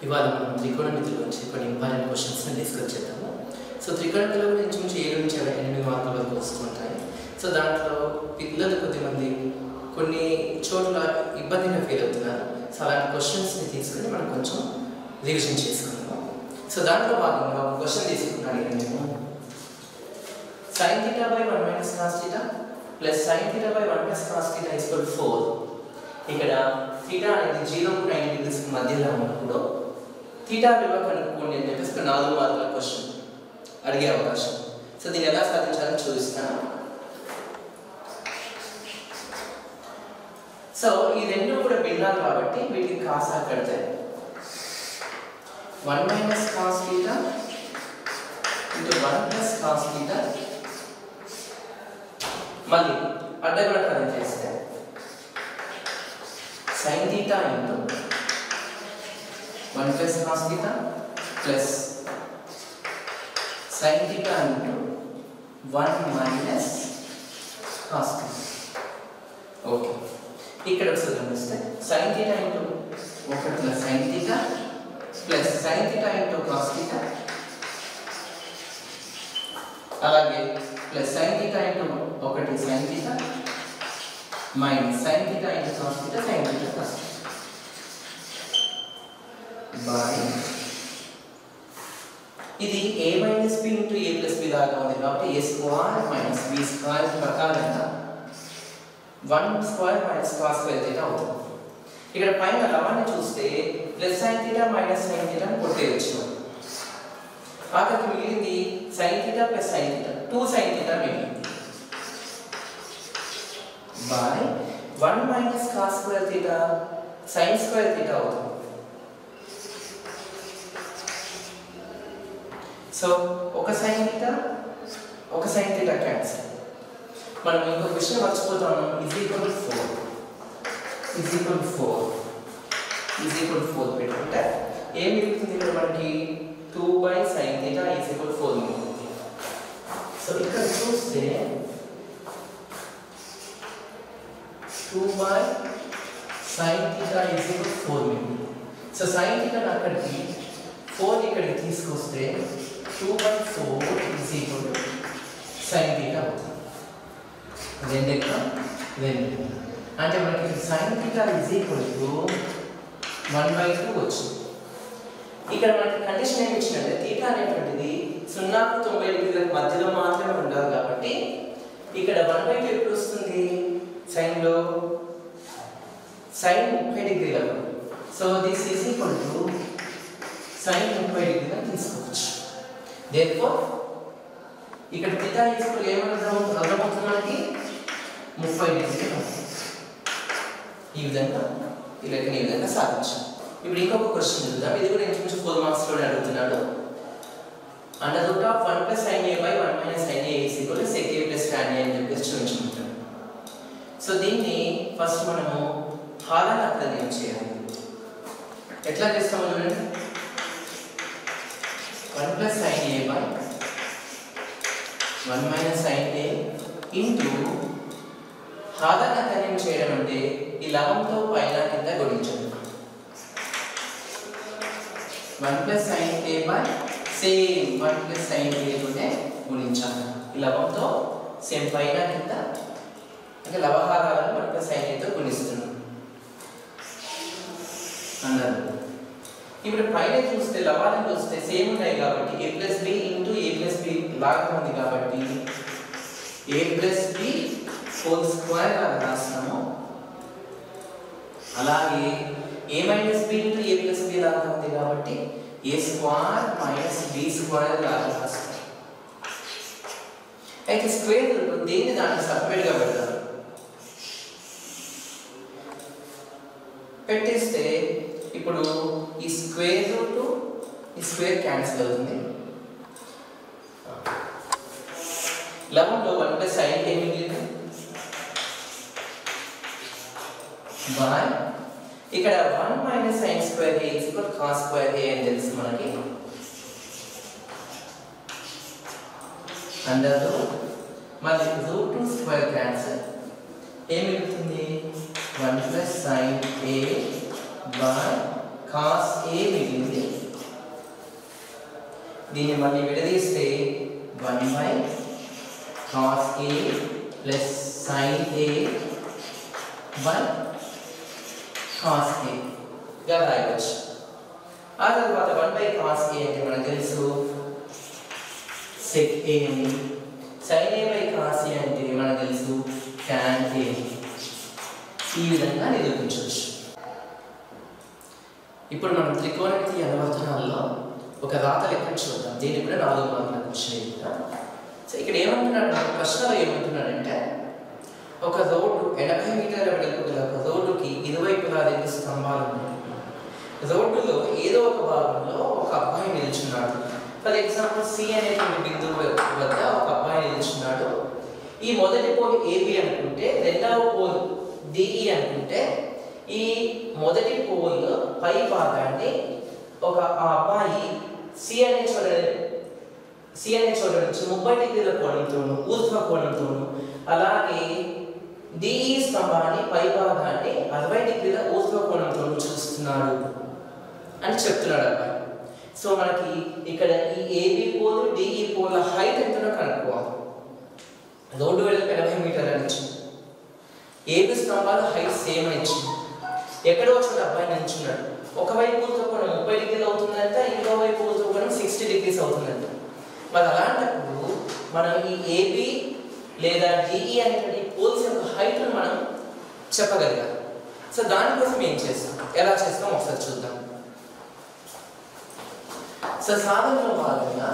ఇవాళ మనం త్రికోణమితి గురించి కొన్ని ఇంపార్టెంట్ క్వశ్చన్స్ని డిస్కస్ చేద్దాము సో త్రికోణమితిలో గురించి నుంచి ఏడు నుంచి ఇరవై ఎనిమిది మార్కుల వరకు వస్తుంటాయి సో దాంట్లో పిల్లలు కొద్దిమంది కొన్ని చోట్ల ఇబ్బందిగా ఫీల్ అవుతున్నారు సో అలాంటి క్వశ్చన్స్ని తీసుకుని మనం కొంచెం రివిజన్ చేసుకుందాం సో దాంట్లో భాగంగా ఒక క్వశ్చన్ తీసుకున్నాను ఇక్కడ నేను sine theta by one minus cos theta plus sine theta by one plus cos theta is equal four ఇక్కడ థీటా అనేది జీరో నైన్టీ డిగ్రీస్ మధ్యలో ఉన్నప్పుడు థీటా విలువ కనుక్కోండి అని చెప్పేసి ఒక నాలుగు మార్కుల క్వశ్చన్ అడిగే అవకాశం సో దీన్ని ఎలా సాధించాలని చూపిస్తాను సో ఈ రెండు కూడా భిన్నాలు కాబట్టి వీటికి కాసా కడితే one minus cos theta into one plus cos theta మళ్ళీ అడ్డగుణకారం చేస్తే sin theta into 1 plus cos theta plus sin theta into 1 minus cos theta. Okay ఇక్కడ ఒకసారి గమనిస్తే sin theta into 1 plus sin theta plus sin theta into cos theta అలాగే plus sin theta into 1 sin theta minus sin theta into cos theta sin theta cos theta by ఇది a minus B into A plus B లాగా ఉంది కాబట్టి A square minus B square ప్రకారంగా one square minus cos square theta అవుతుంది ఇక్కడ పైన లవాన్ని చూస్తే plus sine theta minus sine theta కొట్టేయచ్చు ఆఖరికి మిగిలింది sine theta plus sine theta two sine theta మిగిలింది by 1 minus cos square theta sin square theta అవుతుంది సో ఒక సైన్ థీటా ఒక సైన్ థీటా క్యాన్సిల్ మనం ఇంకొక విషయం మర్చిపోతాము is equal four is equal four is equal four పెట్టుకుంటే ఏం మిగులుతుంది ఇక్కడ మనకి two by sine theta is equal four మిగులుతుంది సో ఇక్కడ చూస్తే 2 by sin theta is equal to 4 మిగిలింది సో sin theta అక్కడికి 4 ఇక్కడికి తీసుకొస్తే 2 by 4 is equal to sin theta అవుతుంది రెండు ఎక్కడ రెండు అంటే మనకి sin theta is equal to 1 by 2 వచ్చింది ఇక్కడ మనకి కండిషన్ ఏమి ఇచ్చినట్టే థీటా అనేటువంటిది సున్నాకు తొంభై డిగ్రీల మధ్యలో మాత్రమే ఉండాలి కాబట్టి ఇక్కడ వన్ బై టూ ఎప్పుడు వస్తుంది సైన్లో సైన్ ముప్పై డిగ్రీలకు so this is equal to sine ముప్పై డిగ్రీలకు తీసుకోవచ్చు దేనికో ఇక్కడ థీటా ఈక్వల్ ఏమని అర్థమవుతుంది మనకి ముప్పై డిగ్రీలు ఈ విధంగా ఈ లెక్కని ఈ విధంగా సాధించాం ఇప్పుడు ఇంకొక క్వశ్చన్ చూద్దాం ఇది కూడా ఇంచుమించు ఫోర్ మార్క్స్లోనే అడుగుతున్నాడు under root of one plus sine A by one minus sine A is equal sec A plus tan A అని చెప్పేసి చూపించుకుంటాం సో దీన్ని ఫస్ట్ మనము హారాన్ని అప్రదయం చేయాలి ఎట్లా చేస్తాము చూడండి one plus sine A by one minus sine A into హారాన్ని అప్రదయం చేయడం అంటే ఈ లవంతో పైన కింద గుణించండి one plus sine A by same one plus sine A తోనే గుణించాలి ఈ లవంతో సేమ్ పైన కింద అంటే లవహారాలను వన్ ప్లస్ సైన్ ఏతో గుణిస్తున్నాం అన్నారు ఇప్పుడు పైన చూస్తే లవాలను చూస్తే సేమ్ ఉన్నాయి కాబట్టి A plus B into A plus B లాగా ఉంది కాబట్టి A plus B whole square లాగా రాస్తాము అలాగే A minus B into A plus B లాగా ఉంది కాబట్టి A square minus B square లాగా రాస్తాం అయితే స్క్వేర్ దేన్ని దాన్ని సపరేట్గా పెడతారు పెట్టేస్తే ఇప్పుడు ఈ స్క్వేర్ రూట్ ఈ స్క్వేర్ క్యాన్సిల్ అవుతుంది లవంలో వన్ ప్లస్ సైన్ ఏ మిగిలింది బై ఇక్కడ one minus sine square A is equal cos square A అని తెలుసు మనకి అండర్ మళ్ళీ రూట్ టూ స్క్వేర్ క్యాన్సిల్ ఏం మిగులుతుంది one plus sine A by cos A మిగిలింది దీన్ని మళ్ళీ విడదీస్తే one by cos A plus sine A by cos A గా రాయవచ్చు ఆ తర్వాత వన్ బై కాస్ ఏ అంటే మనకు తెలుసు సెక్ ఏ అని sine A by cos A అంటే మనకు తెలుసు ట్యాన్ ఏ ఈ విధంగా నిరూపించవచ్చు ఇప్పుడు మనం త్రికోణమితి అనువర్తనాల్లో ఒక రాత లెక్క చూద్దాం దీనికి కూడా నాలుగు మార్కుల క్వశ్చన్ ఇది కూడా. సో ఇక్కడ ఏమంటున్నాడు అంటే ప్రశ్నలో ఏమంటున్నాడంటే ఒక రోడ్డు ఎనభై మీటర్ల వెడల్పు గల ఒక రోడ్డుకి ఇరువైపులా రెండు స్తంభాలు ఉన్నాయి రోడ్డులో ఏదో ఒక భాగంలో ఒక అబ్బాయి నిల్చున్నాడు ఫర్ ఎగ్జాంపుల్ సి అనేటువంటి బిందువు వద్ద ఒక అబ్బాయి నిల్చున్నాడు ఈ మొదటి పోల్ ఏబి అనుకుంటే రెండవ పోల్ డిఈ అనుకుంటే ఈ మొదటి పోల్ పై భాగాన్ని ఒక ఆ అబ్బాయి సి అనే చోట సి అనే చోట నుంచి ముప్పై డిగ్రీల కోణంతోను ఊర్ధ్వ కోణంతోను అలాగే డిఈ స్తంభాన్ని పై భాగాన్ని అరవై డిగ్రీల ఊర్ధ్వ కోణంతోను చూస్తున్నాడు అని చెప్తున్నాడు అబ్బాయి సో మనకి ఇక్కడ ఈ AB pole DE pole height ఎంతనో కనుక్కోవాలి రోడ్డు వెడల్పు ఎనభై మీటర్లు అని ఇచ్చింది ఏబి స్తంభాల హైట్ సేమ్ అని ఇచ్చింది ఎక్కడో చోట అబ్బాయి నిల్చున్నాడు ఒకవైపు కోణం ముప్పై డిగ్రీలు అవుతుందంట ఇంకో వైపు కోణం సిక్స్టీ డిగ్రీస్ అవుతుందంట మరి అలాంటప్పుడు మనం ఈ ఏబి లేదా డిఈ అనేటువంటి పోల్స్ యొక్క హైట్ మనం చెప్పగలిగాం సో దానికోసం ఏం చేస్తాం ఎలా చేస్తాం ఒకసారి చూద్దాం సో సాధనలో భాగంగా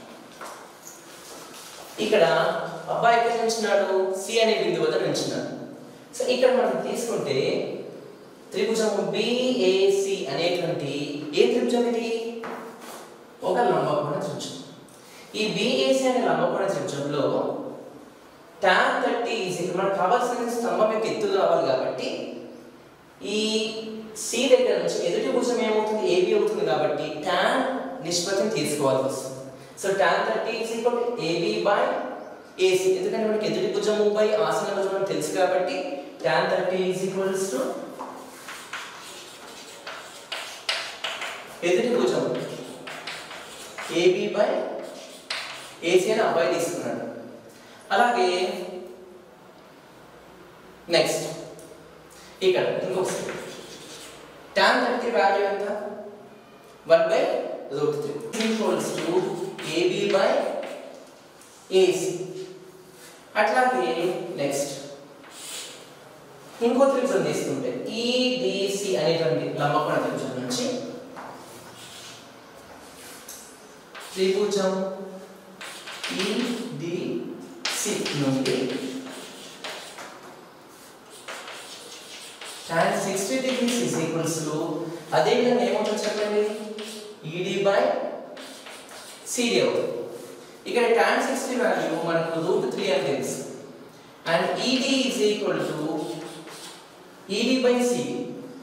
ఇక్కడ అబ్బాయి ఎక్కడ నించున్నాడు సి అనే బిందువు వద్ద నించున్నాడు సో ఇక్కడ మనం తీసుకుంటే త్రిభుజము బిఏసి అనేటువంటి ఏ త్రిభుజం ఇది ఒక లంబకోణ త్రిభుజం ఈ బిఏసి అనే లంబకోణ త్రిభుజంలో tan థర్టీ ఈజ్ మనకు కావాల్సిన స్తంభం యొక్క ఎత్తు కావాలి కాబట్టి ఈ సి దగ్గర నుంచి ఎదుటి భుజం ఏమవుతుంది ఏబి అవుతుంది కాబట్టి tan నిష్పత్తిని తీసుకోవాల్సి వస్తుంది so tan thirty is equal AB by AC ఎందుకంటే మనకి ఎదుటి భుజము బై ఆసన భుజం అని తెలుసు కాబట్టి tan thirty is equals to ఎదుటి భుజం ఏబి బై ఏసీ అని అబ్బాయి తీసుకున్నాడు అలాగే నెక్స్ట్ ఇక్కడ ఇంకొకసారి tan థర్టీ వాల్యూ ఎంత one by root three equals to AB by AC అట్లాగే నెక్స్ట్ ఇంకో త్రిభుజం తీసుకుంటే ఈడిసి అనేటువంటి లంబకోణ త్రిభుజం నుంచి త్రిభుజం ఈడిసి నుండి tan 60 degrees is equals to అదే విధంగా ఏమవుతుంది చెప్పండి ఈడి బై సిడి అవుతుంది ఇక్కడ tan 60 వాల్యూ మనకు రూట్ త్రీ అని తెలుసు and ED is equal to ED by CD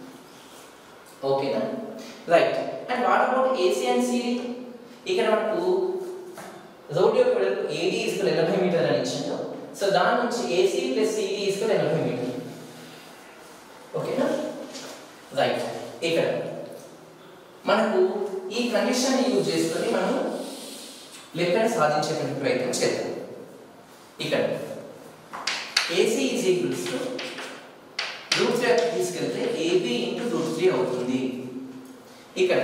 ఓకేనా right and what about AC and CD ఇక్కడ మనకు రోడ్ యొక్క వెడల్పు ఏడి ఈజ్కల్ ఎనభై మీటర్ అని ఇచ్చాను సో దాని నుంచి ఏసీ ప్లస్ సిడి ఈజ్కల్ ఎనభై మీటర్ ఓకేనా రైట్ ఇక్కడ మనకు ఈ కండిషన్ యూజ్ చేసుకొని మనం లెక్కను సాధించేటువంటి ప్రయత్నం చేద్దాం ఇక్కడ AC is equals to root three తీసుకెళ్తే ఏబి ఇంటూ రూట్ త్రీ అవుతుంది ఇక్కడ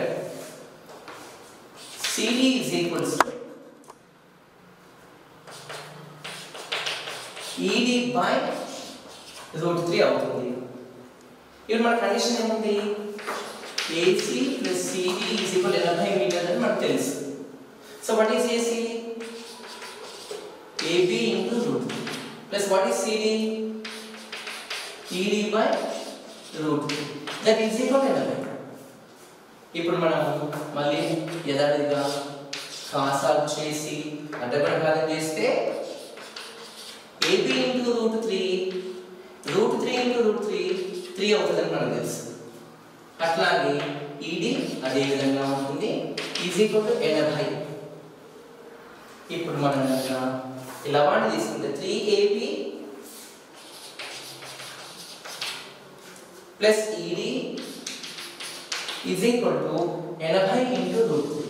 CD is equals to ED by root three అవుతుంది ఇప్పుడు మన కండిషన్ ఏముంది AC plus CD is equal ఎనభై మీటర్ అని మనకు తెలుసు so what is AC AB into root plus what is CD ED by root that is equal ఎనభై ఇప్పుడు మనం మళ్ళీ యథావిధిగా కాసాలు చేసి అడ్డగుణకాలం చేస్తే AB into root three root three into root three three అవుతుందని మనకు తెలుసు అట్లాగే ఈడి అదే విధంగా ఉంటుంది ఈజ్ ఈక్వల్ టు ఎనభై ఇప్పుడు మనం కనుక ఈ లవాన్ని తీసుకుంటే three AB plus ED is equal to ఎనభై ఇంటూ రూట్ త్రీ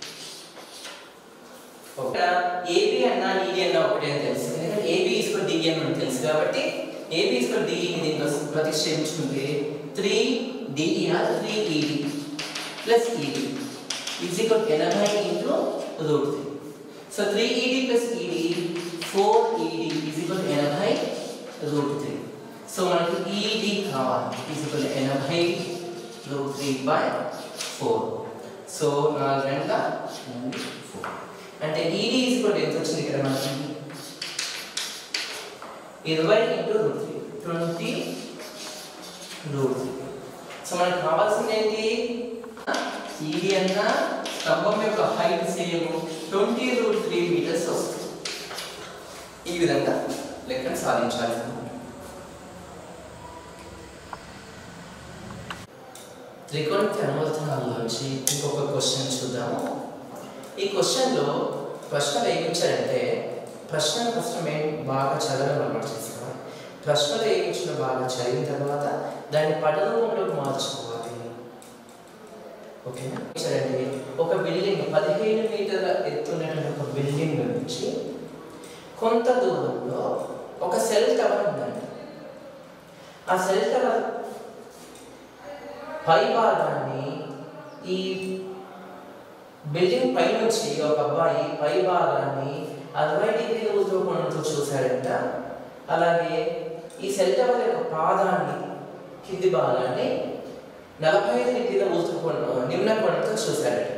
ఇక్కడ ఏబి అన్న ఈడి అన్న ఒకటే అని తెలుసు ఎందుకంటే ఏబి ఈక్వల్ డిఈ అని మనకు తెలుసు కాబట్టి ఏబి ఈక్వల్ డిఈని దీంట్లో ప్రతిక్షేపించుకుంటే three DE three ED plus ED is equal ఎనభై into root three so three ED plus ED four ED is equal ఎనభై రూట్ త్రీ సో మనకి ఈడి కావాలి ఈజ్ ఈక్వల్ ఎనభై root three by four so నాలుగు గంటల four అంటే ఈడి is equal ఎంత వచ్చింది ఇక్కడ మనకి ఇరవై into root three twenty root three so మనకు కావాల్సింది ఏంటి ఈడి అన్న స్తంభం యొక్క height same twenty root three meters వస్తుంది ఈ విధంగా లెక్కను సాధించాలి త్రికోణమితి అనువర్తనాల్లోంచి ఇంకొక క్వశ్చన్ చూద్దాము ఈ క్వశ్చన్లో ప్రశ్నలు ఏమి ఇచ్చారంటే ప్రశ్నలు ఫస్ట్ మేము బాగా చదవడం అలవాటు చేసుకోవాలి ప్రశ్నలు ఏమి ఇచ్చిన బాగా చదివిన తర్వాత దాన్ని పద రూపంలోకి మార్చుకోవాలి ఓకేనా ఇచ్చారండి ఒక బిల్డింగ్ పదిహేను మీటర్ల ఎత్తున్నటువంటి ఒక బిల్డింగ్ నుంచి కొంత దూరంలో ఒక సెల్ టవర్ ఉందండి ఆ సెల్ టవర్ పై భాగాన్ని ఈ బిల్డింగ్ పై నుంచి ఒక అబ్బాయి పై భాగాన్ని అరవై డిగ్రీల ఉత్తర కోణంతో చూశాడంట అలాగే ఈ సెల్ టవర్ యొక్క పాదాన్ని కింది భాగాన్ని నలభై ఐదు డిగ్రీల ఉత్తర కోణం నిమ్న కోణంతో చూశాడట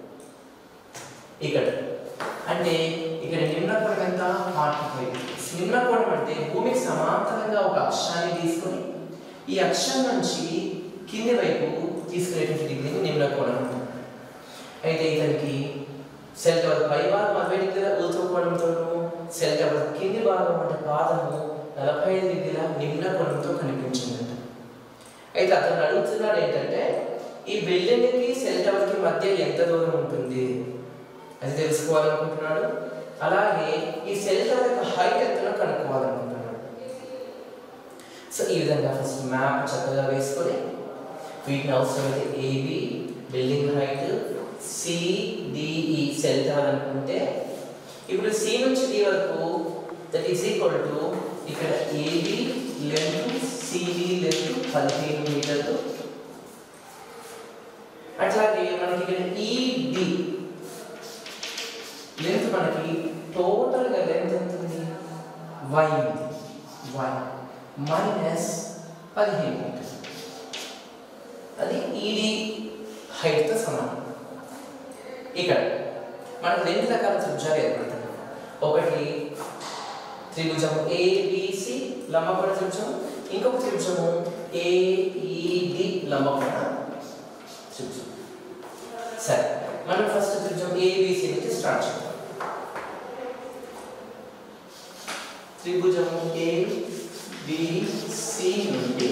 ఇక్కడ అంటే ఇక్కడ నిమ్న కోణం ఎంత ఫార్టీ ఫైవ్ నిమ్న కోణం అంటే భూమికి సమాంతరంగా ఒక అక్షాన్ని తీసుకొని ఈ అక్షం నుంచి కింది వైపు తీసుకునేటువంటి డిగ్రీని నిమ్న కోణం అంటారు. అయితే ఇతనికి సెల్ టవర్ పై భాగం అరవై డిగ్రీల ఉత్తర కోణంతో సెల్ టవర్ కింది భాగం అంటే పాదము నలభై ఐదు డిగ్రీల నిమ్న కోణంతో కనిపించిందంట అయితే అతను అడుగుతున్నాడు ఏంటంటే ఈ బిల్డింగ్కి సెల్ టవర్కి మధ్య ఎంత దూరం ఉంటుంది అది తెలుసుకోవాలనుకుంటున్నాడు అలాగే ఈ సెల్ టవర్ యొక్క హైట్ ఎంతనో కనుక్కోవాలనుకుంటున్నాడు సో ఈ విధంగా ఫస్ట్ మ్యాప్ చక్కగా వేసుకొని వీటిని అవసరమైతే AB building height CDE cell tower అనుకుంటే ఇప్పుడు సి నుంచి డి వరకు దట్ ఈస్ ఈక్వల్ టు ఇక్కడ ఏబి లెంత్ సిడి లెంత్ పదిహేను మీటర్లు అట్లాగే మనకి ఇక్కడ ఈడి లెంత్ మనకి టోటల్గా లెంత్ ఎంత ఉంది వై ఉంది వై మైనస్ పదిహేను మీటర్లు అది ఈడి హైట్తో సమానం ఇక్కడ మనకు రెండు రకాల త్రిభుజాలు ఏర్పడతాయి ఒకటి త్రిభుజం ఏబిసి లంబకోణ త్రిభుజం ఇంకొక త్రిభుజము ఏఈడి లంబకోణ త్రిభుజం సరే మనం ఫస్ట్ త్రిభుజం ఏబిసి నుంచి స్టార్ట్ చేద్దాం త్రిభుజము ఏబిసి నుండి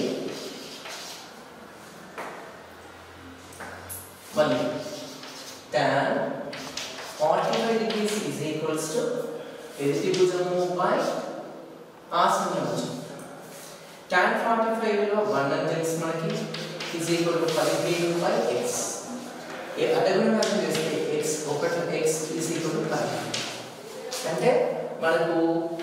మళ్ళీ tan 45 degrees is equals to ఎదుటి భుజము బై ఆసన భుజం tan 45 విలువ 1 అని తెలుసు మనకి is equal to 15 by x ఏ అడగడం చేస్తే x ఒకటి x is equal to 5 అంటే మనకు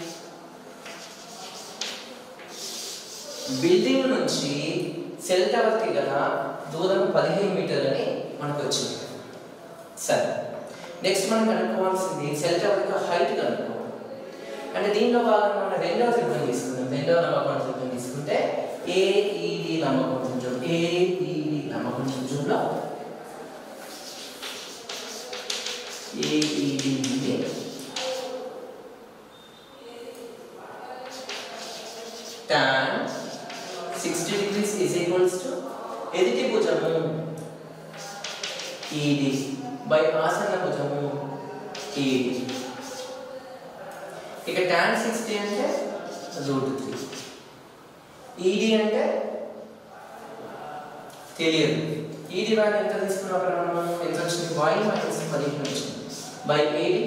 బిల్డింగ్ నుంచి సెల్ టవర్కి గల దూరం పదిహేను మీటర్లని మనకు వచ్చింది సరే నెక్స్ట్ మనం కనుక్కోవాల్సింది సెల్ టవర్ యొక్క హైట్ కనుక్కోవాలి అంటే దీనిలో భాగంగా మనం రెండవ త్రిభుజం తీసుకుందాం రెండవ నమ్మకం త్రిభుజం తీసుకుంటే ఏఈడి నమ్మకం త్రిభుజం ఏఈడి నమ్మకం త్రిభుజంలో ఏఈడి నుండి tan 60 degrees is equals to ఎదుటి భుజము ఈడి బై ఆసన భుజము ఈడి ఇక tan 60 అంటే రూట్ త్రీ ఈడి అంటే తెలియదు ఈడి వాల్యూ ఎంత తీసుకున్నాం అక్కడ మనం ఎంత వచ్చింది వై మైనస్ పదిహేను వచ్చింది బై ఏడి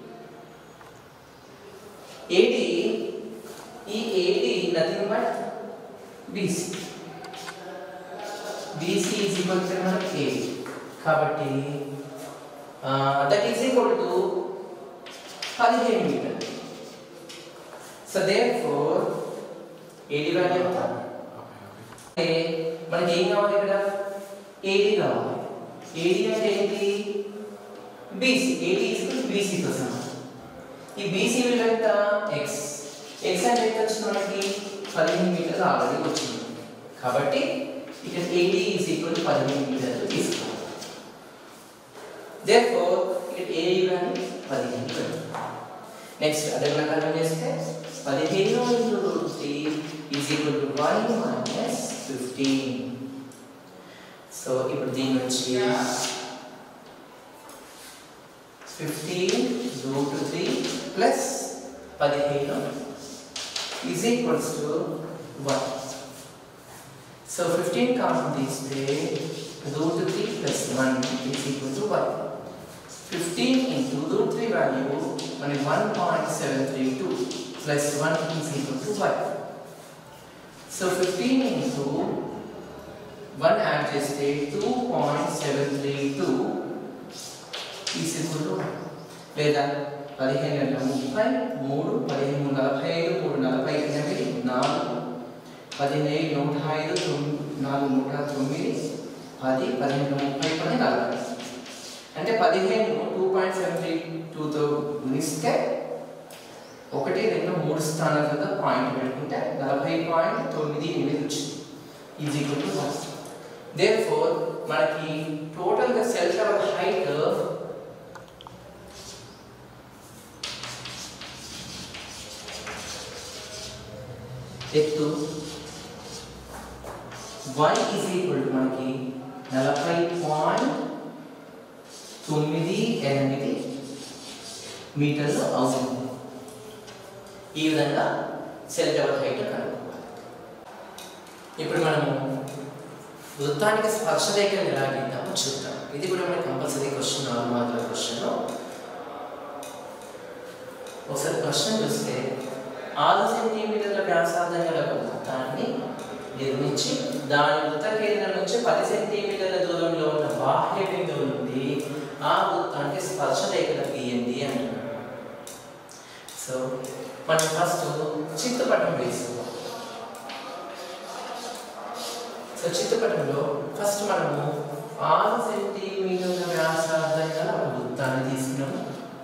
ఏడి ఈ AD nothing but BC BC is equal to మనకి ఏ కాబట్టి దట్ ఈజ్ ఈక్వల్ టు పదిహేను meter so therefore AD value ఎంత అంటే మనకి ఏం కావాలి ఇక్కడ ఏడి కావాలి ఏడి అంటే ఏంటి బీసీ ఏడి ఈజ్ బీసీతో సమానం ఈ బీసీ విలువ ఎంత ఎక్స్ ఎక్స్ అంటే ఎంత వచ్చింది మనకి పదిహేను మీటర్లు ఆల్రెడీ వచ్చింది కాబట్టి ఇక్కడ ఏడి ఈజ్ ఈక్వల్ టు పదిహేను మీటర్లు తీసుకోవాలి దేర్ఫోర్ ఇక్కడ ఏడి వాల్యూ పదిహేను నెక్స్ట్ అదే ప్రకారం చేస్తే పదిహేను into root three is equal to one minus fifteen so ఇప్పుడు దీని నుంచి ఫిఫ్టీన్ రూట్ త్రీ ప్లస్ పదిహేను is equals to one so fifteen common తీస్తే root three plus one is equal to one fifteen into root three value మనకి one point seven three two plus one is equal to one so fifteen into one add చేస్తే two point seven three two is equal to లేదా పదిహేను గంటల ముప్పై మూడు పదిహేను నలభై ఐదు మూడు నలభై ఎనిమిది నాలుగు పదిహేను నూట ఐదు తొమ్మిది నాలుగు నూట తొమ్మిది పది పదిహేను ముప్పై పది నలభై అంటే పదిహేను టూ పాయింట్ సెవెన్ త్రీ టూతో గుణిస్తే ఒకటి రెండు మూడు స్థానాల కింద పాయింట్ పెట్టుకుంటే నలభై పాయింట్ తొమ్మిది ఎనిమిది వచ్చింది is equal to one therefore మనకి టోటల్గా సెల్ టవర్ హైట్ ఎత్తు వై ఈజ్ ఈక్వల్ టు మనకి నలభై పాయింట్ తొమ్మిది ఎనిమిది మీటర్లు అవుతుంది ఈ విధంగా సెల్ టవర్ హైట్ కనుక్కోవాలి ఇప్పుడు మనము వృత్తానికి స్పర్శ రేఖను ఎలా గీద్దామో చూద్దాం ఇది కూడా మనకి కంపల్సరీ క్వశ్చన్ నాలుగు మార్కుల క్వశ్చన్ ఒకసారి క్వశ్చన్ చూస్తే ఆరు సెంటీమీటర్ల వ్యాసార్థం గల ఒక వృత్తాన్ని నిర్మించి దాని వృత్త కేంద్రం నుంచి పది సెంటీమీటర్ల దూరంలో ఉన్న బాహ్య బిందువు నుండి ఆ వృత్తానికి స్పర్శ రేఖను గీయండి అంటున్నాడు సో మనం ఫస్ట్ చిత్రపటం వేసుకుందాం సో చిత్రపటంలో ఫస్ట్ మనము ఆరు సెంటీమీటర్ల వ్యాసార్థం గల ఒక వృత్తాన్ని తీసుకున్నాము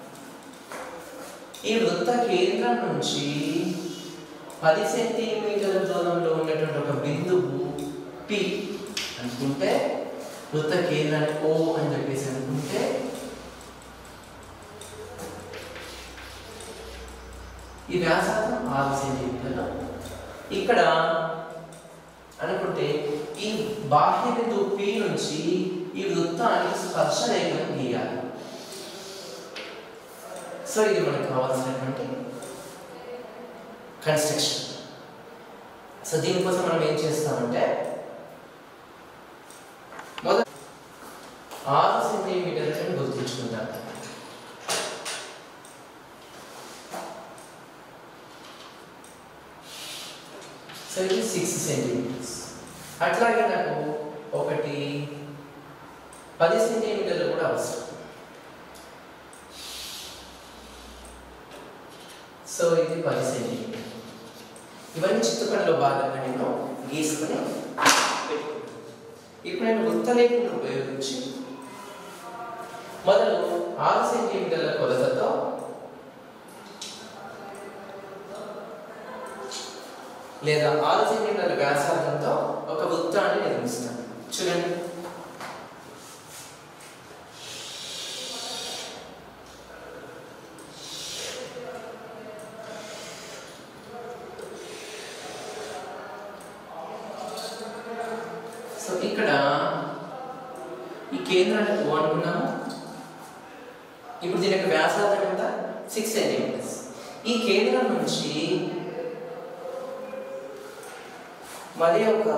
ఈ వృత్త కేంద్రం నుంచి పది సెంటీమీటర్ల దూరంలో ఉన్నటువంటి ఒక బిందువు పి అనుకుంటే వృత్త కేంద్రాన్ని ఓ అని చెప్పేసి అనుకుంటే ఈ వ్యాసార్థం ఆరు సెంటీమీటర్లు ఇక్కడ అనుకుంటే ఈ బాహ్య బిందువు పి నుంచి ఈ వృత్తానికి స్పర్శ రేఖను గీయాలి సో ఇది మనకు కావాల్సినటువంటి కన్స్ట్రక్షన్ సో దీనికోసం మనం ఏం చేస్తామంటే మొదట ఆరు సెంటీమీటర్లను గుర్తించుకుంటాం సో ఇది సిక్స్ సెంటీమీటర్స్ అట్లాగే నాకు ఒకటి పది సెంటీమీటర్లు కూడా అవసరం సో ఇది పది సెంటీమీటర్ ఇవన్నీ చిత్తుపనిలో భాగంగా నేను గీసుకొని పెట్టుకుంటాను ఇప్పుడు నేను వృత్తలేఖను ఉపయోగించి మొదలు ఆరు సెంటీమీటర్ల కొలతతో లేదా ఆరు సెంటీమీటర్ల వ్యాసార్థంతో ఒక వృత్తాన్ని నిర్మిస్తాను చూడండి సో ఇక్కడ ఈ కేంద్రాన్ని ఓ అనుకున్నాము ఇప్పుడు దీని యొక్క వ్యాసార్థం ఎంత సిక్స్ సెంటీమీటర్స్ ఈ కేంద్రం నుంచి మరి ఒక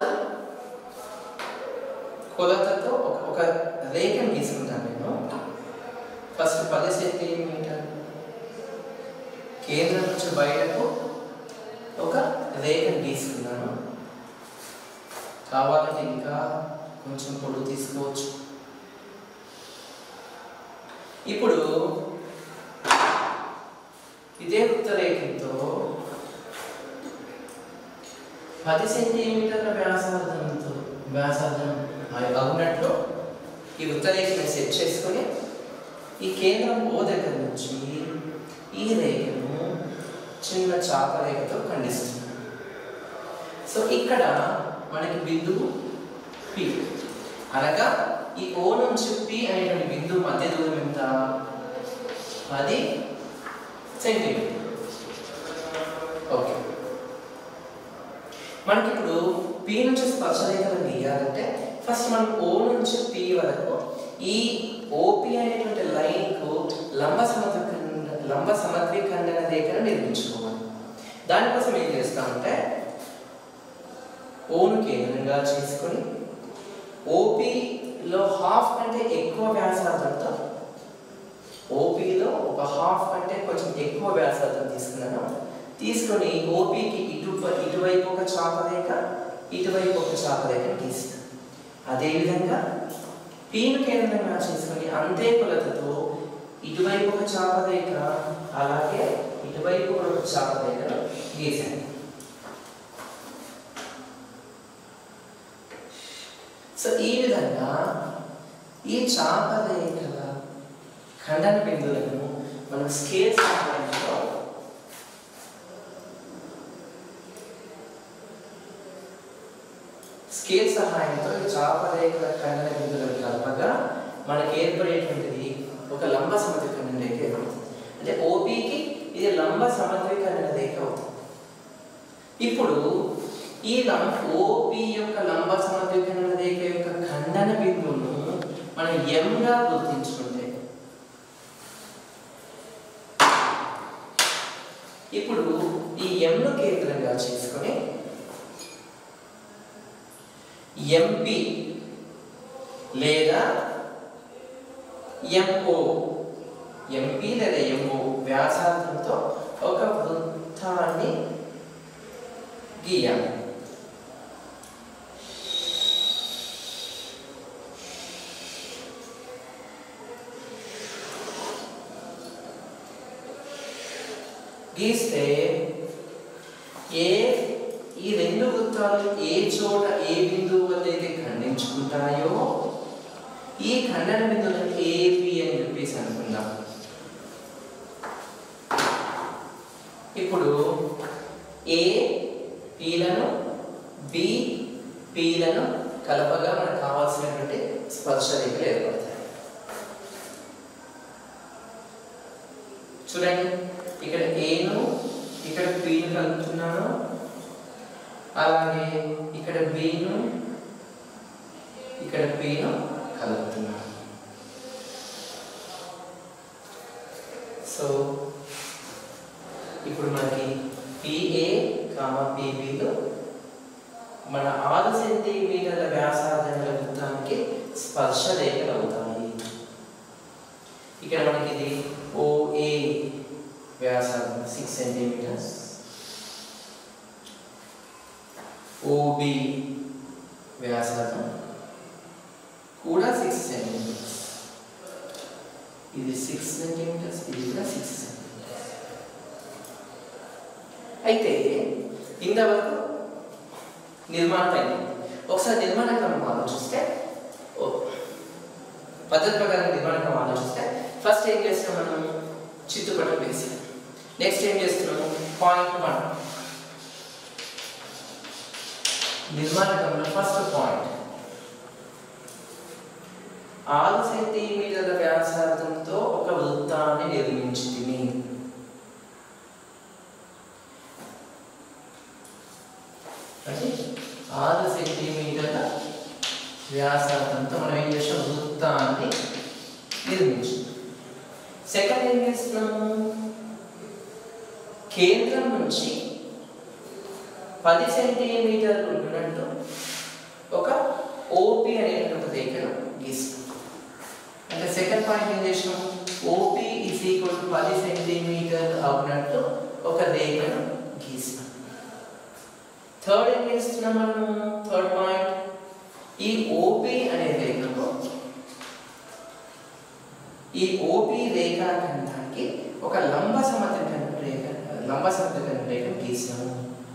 కొలతతో ఒక ఒక రేఖను తీసుకుంటాను నేను ఫస్ట్ పది సెంటీమీటర్ కేంద్రం నుంచి బయటకు ఒక రేఖను తీసుకున్నాను కావాలంటే ఇంకా కొంచెం పొడుగు తీసుకోవచ్చు ఇప్పుడు ఇదే వృత్తరేఖంతో పది సెంటీమీటర్ల వ్యాసార్థంతో వ్యాసార్థం అవునట్లు ఈ వృత్తరేఖని సెట్ చేసుకొని ఈ కేంద్రం ఓ దగ్గర నుంచి ఈ రేఖను చిన్న చాప రేఖతో ఖండిస్తుంది సో ఇక్కడ మనకి బిందువు పి అనగా ఈ ఓ నుంచి పి అనేటువంటి బిందువు మధ్య దూరం ఎంత పది సెంటీమీటర్ ఓకే మనకి ఇప్పుడు పి నుంచి స్పర్శరేఖను గీయాలంటే ఫస్ట్ మనం ఓ నుంచి పి వరకు ఈ ఓపి అనేటువంటి లైన్కు లంబ సమద్విఖండ లంబ సమద్విఖండన రేఖను నిర్మించుకోవాలి దానికోసం ఏం చేస్తామంటే ఓను కేంద్రంగా చేసుకొని ఓపీలో హాఫ్ కంటే ఎక్కువ వ్యాసార్థంతో ఓపీలో ఒక హాఫ్ కంటే కొంచెం ఎక్కువ వ్యాసార్థం తీసుకున్నాను తీసుకొని ఓపీకి ఇటు ఇటువైపు ఒక చాపరేఖ ఇటువైపు ఒక చాపరేఖను గీస్తాను అదేవిధంగా పీను కేంద్రంగా చేసుకొని అంతే కొలతతో ఇటువైపు ఒక చాపరేఖ అలాగే ఇటువైపు కూడా ఒక చాపరేఖను గీసాను సో ఈ విధంగా ఈ చాపరేఖల ఖండన బిందువులను మనం స్కేల్ సహాయంతో స్కేల్ సహాయంతో ఈ చాపరేఖల ఖండన బిందువులను కలపగా మనకి ఏర్పడేటువంటిది ఒక లంబ సమద్వికరణ రేఖ ఏర్పడుతుంది అంటే ఓపీకి ఇది లంబ సమద్వికరణ రేఖ అవుతుంది ఇప్పుడు ఈ లం ఓపి యొక్క లంబ సమద్వికరణ రేఖ యొక్క ఖండన బిందువును మనం ఎంగా గుర్తించుకుంటే ఇప్పుడు ఈ ఎంను కేంద్రంగా చేసుకొని ఎంపి లేదా ఎంఓ ఎంపీ లేదా ఎంఓ వ్యాసార్థంతో ఒక వృత్తాన్ని గీయాలి గీస్తే ఏ ఈ రెండు వృత్తాలు ఏ చోట ఏ బిందువు వద్ద అయితే ఖండించుకుంటాయో ఈ ఖండన బిందువులను ఏపి అని చెప్పేసి అనుకుందాం ఇప్పుడు ఏ పీలను బి పీలను కలపగా మనకు కావాల్సినటువంటి స్పర్శ రేఖలు ఏర్పడతాయి చూడండి ఇక్కడ ఏను ఇక్కడ పీను కలుపుతున్నాను అలాగే ఇక్కడ బీను ఇక్కడ పీను కలుపుతున్నాను సో ఇప్పుడు మనకి పిఏ కామా పిబిలో మన ఆరు సెంటీమీటర్ల వ్యాసార్థం గల వృత్తానికి స్పర్శ రేఖలు అవుతాయి ఇక్కడ మనకి ఇది ఓఏ వ్యాసార్థం సిక్స్ సెంటీమీటర్స్ ఓబి వ్యాసార్థం కూడా సిక్స్ సెంటీమీటర్స్ ఇది సిక్స్ సెంటీమీటర్స్ ఇది కూడా సిక్స్ సెంటీమీటర్స్ అయితే ఇంతవరకు నిర్మాణం అయింది ఒకసారి నిర్మాణ క్రమం ఆలోచిస్తే ఓ పద్ధతి ప్రకారం నిర్మాణ క్రమం ఆలోచిస్తే ఫస్ట్ ఏం చేస్తాం మనం చిత్తుపటం వేసి నెక్స్ట్ ఏం చేస్తున్నాము పాయింట్ వన్ నిర్మాణ క్రమంలో ఫస్ట్ పాయింట్ ఆరు సెంటీమీటర్ల వ్యాసార్థంతో ఒక వృత్తాన్ని నిర్మించింది అంటే ఆరు సెంటీమీటర్ల వ్యాసార్థంతో మనం ఏం చేసాం వృత్తాన్ని నిర్మించాం సెకండ్ ఏం చేస్తున్నాము కేంద్రం నుంచి పది సెంటీమీటర్లు ఉన్నట్టు ఒక ఓపి అనేటువంటి రేఖను గీస్తాం అంటే సెకండ్ పాయింట్ ఏం చేసినాం ఓపి ఈజ్ ఈక్వల్ టు పది సెంటీమీటర్ అవునట్టు ఒక రేఖను గీస్తాం థర్డ్ ఏం చేస్తున్నాం మనము థర్డ్ పాయింట్ ఈ ఓపి రేఖాఖండానికి ఒక లంబ సమద్విఖండ రేఖ లంబ సమద్విఖండ రేఖ గీసాము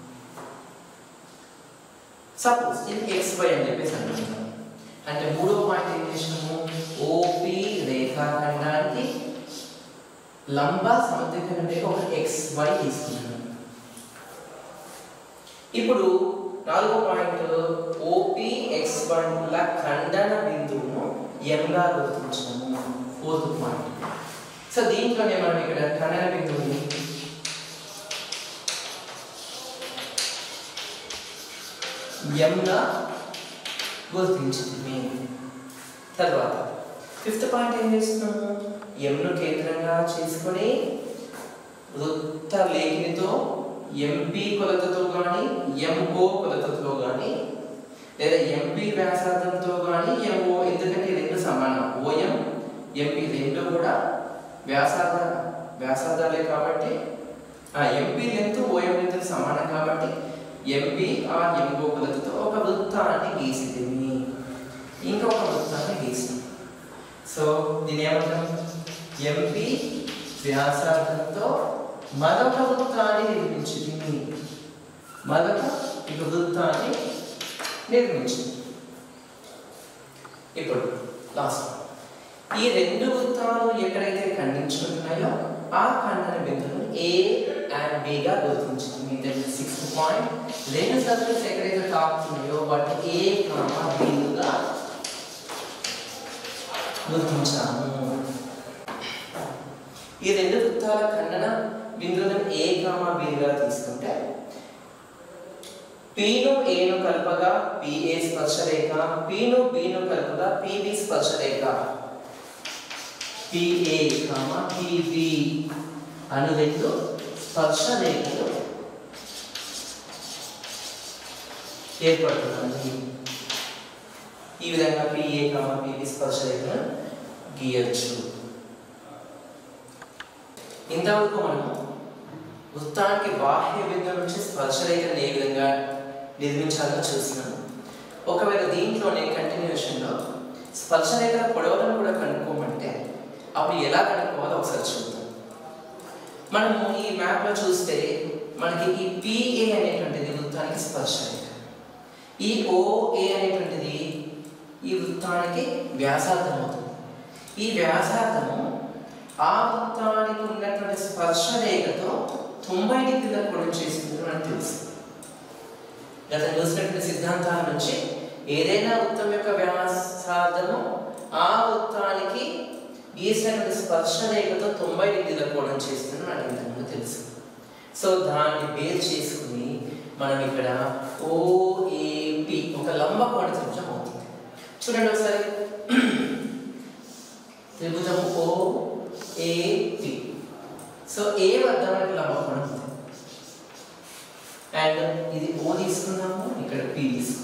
సపోజ్ ఇది ఎక్స్ వై అని చెప్పేసి అనుకుందాం అంటే మూడో పాయింట్ ఏం చేసినాము ఓపి రేఖాఖండానికి లంబ సమద్విఖండ రేఖ ఒక ఎక్స్ వై తీసుకున్నాము ఇప్పుడు నాలుగో పాయింట్ ఓపి ఎక్స్ వన్ల ఖండన బిందువును ఎంగా గుర్తించడము ఫోర్త్ పాయింట్ సో దీంట్లోనే మనం ఇక్కడ ఖండన బిందువుని ఎంగా గుర్తించింది తర్వాత ఫిఫ్త్ పాయింట్ ఏం చేస్తున్నాము ఎంను కేంద్రంగా చేసుకొని వృత్త లేఖినితో ఎంపీ కొలతతో కానీ ఎంఓ కొలతతో కానీ లేదా ఎంపీ వ్యాసార్థంతో కానీ ఎంఓ ఎందుకంటే ఈ రెండు సమానం ఓఎం ఎంపీ రెండు కూడా వ్యాసార్థ వ్యాసార్థాలే కాబట్టి ఆ ఎంపీ లెంత్ ఓఎం లెంత్ సమానం కాబట్టి ఎంపీ ఆ ఎంఓ కొలతతో ఒక వృత్తాన్ని గీసింది ఇంకొక వృత్తాన్ని గీసింది సో దీని ఏమంటాం ఎంపీ వ్యాసార్థంతో మరొక వృత్తాన్ని నిర్మించింది మరొక ఇక వృత్తాన్ని నిర్మించింది ఇప్పుడు లాస్ట్ ఈ రెండు వృత్తాలు ఎక్కడైతే ఖండించుకుంటున్నాయో ఆ ఖండన బిందువును ఏ అండ్ బిగా గుర్తించింది దట్ సిక్స్త్ పాయింట్ రెండు సర్కిల్స్ ఎక్కడైతే తాకుతున్నాయో వాటిని ఏ కామా బిలుగా గుర్తించాము ఈ రెండు వృత్తాల ఖండన బిందువులను ఏ కామా బిలుగా తీసుకుంటే పీను ఏను కలపగా పిఏ స్పర్శరేఖ పీను బీను కలపగా పిబి స్పర్శరేఖ పిఏ కామ పిబి అను రెండు స్పర్శరేఖలు ఏర్పడుతుంది ఈ విధంగా పిఏ కామ పిబి స్పర్శరేఖను గీయచ్చు ఇంతవరకు మనము వృత్తానికి బాహ్య బిందువు నుంచి స్పర్శరేఖను ఏ విధంగా నిర్మించాలో చూస్తున్నాము ఒకవేళ దీంట్లోనే కంటిన్యూషన్లో స్పర్శరేఖల పొడవులను కూడా కనుక్కోమంటే అప్పుడు ఎలా కనుక్కోవాలో ఒకసారి చూద్దాం మనము ఈ మ్యాప్లో చూస్తే మనకి ఈ పిఏ అనేటువంటిది వృత్తానికి స్పర్శరేఖ ఈ ఓఏ అనేటువంటిది ఈ వృత్తానికి వ్యాసార్థం అవుతుంది ఈ వ్యాసార్థము ఆ వృత్తానికి ఉన్నటువంటి స్పర్శ రేఖతో తొంభై డిగ్రీల కోణం చేసింది మనకు తెలుసు గత చూసినటువంటి సిద్ధాంతాల నుంచి ఏదైనా వృత్తం యొక్క వ్యాసార్థము ఆ వృత్తానికి గీసినటువంటి స్పర్శ రేఖతో తొంభై డిగ్రీల కోణం చేస్తుంది మనకి ఇంతకుముందు తెలుసు సో దాన్ని బేర్ చేసుకుని మనం ఇక్కడ ఓఏపి ఒక లంబ కోణ త్రిభుజం అవుతుంది చూడండి ఒకసారి త్రిభుజం ఓ ఏపి సో ఏ వద్ద మనకి లంబ కోణం ఉంది అండ్ ఇది ఓ తీసుకున్నాము ఇక్కడ పి తీసుకున్నాము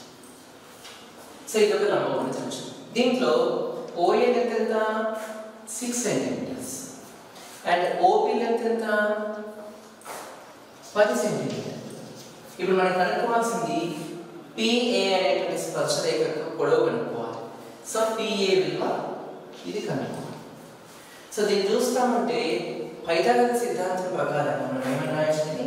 సో ఇది ఒక లంబ కోణ త్రిభుజం దీంట్లో ఓఏ లెంత్ ఎంత six centimeters and OP length ఎంత పది సెంటీమీటర్ ఇప్పుడు మనం కనుక్కోవాల్సింది పిఏ అనేటువంటి స్పర్శ రేఖకు పొడవు కనుక్కోవాలి సో పిఏ విలువ ఇది కనుక్కోవాలి సో దీన్ని చూస్తామంటే పైథాగరస్ సిద్ధాంతం ప్రకారం మనం ఏమని రాయాల్సింది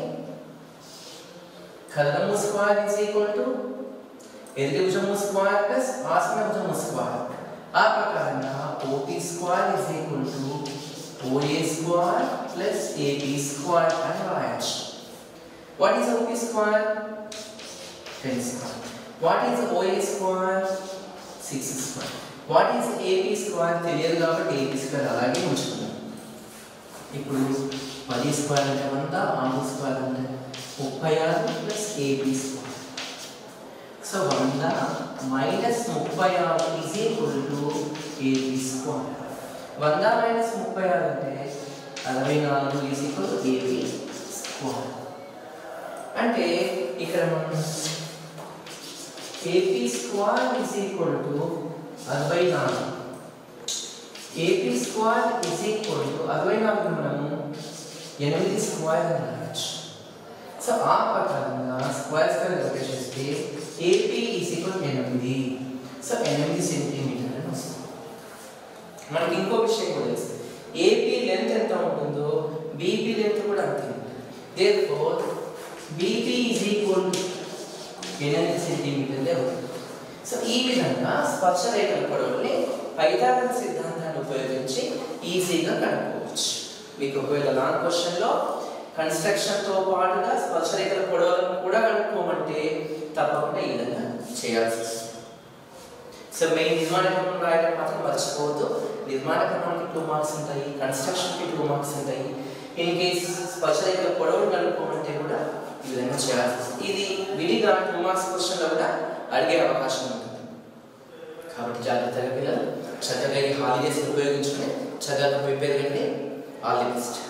కలము స్క్వేర్ ఈజ్ ఈక్వల్ టు ఎదుటి భుజము స్క్వేర్ ప్లస్ ఆసన భుజము స్క్వేర్ ఆ ప్రకారంగా OP square is equal to OA square plus AP square అని రాయొచ్చు what is OP square ten square what is OA square six square what is AP square తెలియదు కాబట్టి ఏపీ స్క్వేర్ అలాగే ఉంచుకుందాం ఇప్పుడు పది స్క్వేర్ అంటే వంద ఆరు స్క్వేర్ అంటే ముప్పై ఆరు ప్లస్ ఏపీ స్క్వేర్ సో వంద మైనస్ ముప్పై ఆరు is equal to AP square వంద మైనస్ ముప్పై ఆరు అంటే అరవై నాలుగు is equal to AP square అంటే ఇక్కడ మనం AP square is equal to అరవై నాలుగు AP square is equal to అరవై నాలుగు మనము ఎనిమిది స్క్వేర్ అని రాయొచ్చు సో ఆ ప్రకారంగా స్క్వేర్ స్క్వేర్ ఒకటి చేస్తే ఏపీ ఈజ్ ఈక్వల్ ఎనిమిది సో ఎనిమిది సెంటీమీటర్ అని వస్తుంది మనకి ఇంకో విషయం కూడా తెలుసు ఏపీ లెంత్ ఎంత ఉంటుందో బీపీ లెంత్ కూడా అంతే therefore BP is equal to ఎనిమిది సెంటీమీటర్లే ఉంటుంది సో ఈ విధంగా స్పర్శ రేఖల పొడవుల్ని పైథాగరస్ సిద్ధాంతాన్ని ఉపయోగించి ఈజీగా కనుక్కోవచ్చు మీకు ఒకవేళ లాంగ్ క్వశ్చన్లో కన్స్ట్రక్షన్తో పాటుగా స్పర్శ రేఖల పొడవులను కూడా కనుక్కోమంటే తప్పకుండా ఈ విధంగా చేయాల్సి వస్తుంది సో మెయిన్ నిర్మాణ క్రమం రాయడం మాత్రం మర్చిపోవద్దు నిర్మాణ క్రమానికి టూ మార్క్స్ ఉంటాయి కన్స్ట్రక్షన్కి టూ మార్క్స్ ఉంటాయి ఇన్ కేస్ స్పర్శ రేఖల పొడవులు కనుక్కోమంటే కూడా ఈ విధంగా చేయాల్సి వస్తుంది ఇది విడిగా టూ మార్క్స్ క్వశ్చన్లో కూడా అడిగే అవకాశం ఉంటుంది కాబట్టి జాగ్రత్తగా పిల్లలు చక్కగా ఈ హాలిడేస్ ఉపయోగించుకుని చక్కగా ప్రిపేర్ కండి ఆల్ ది బెస్ట్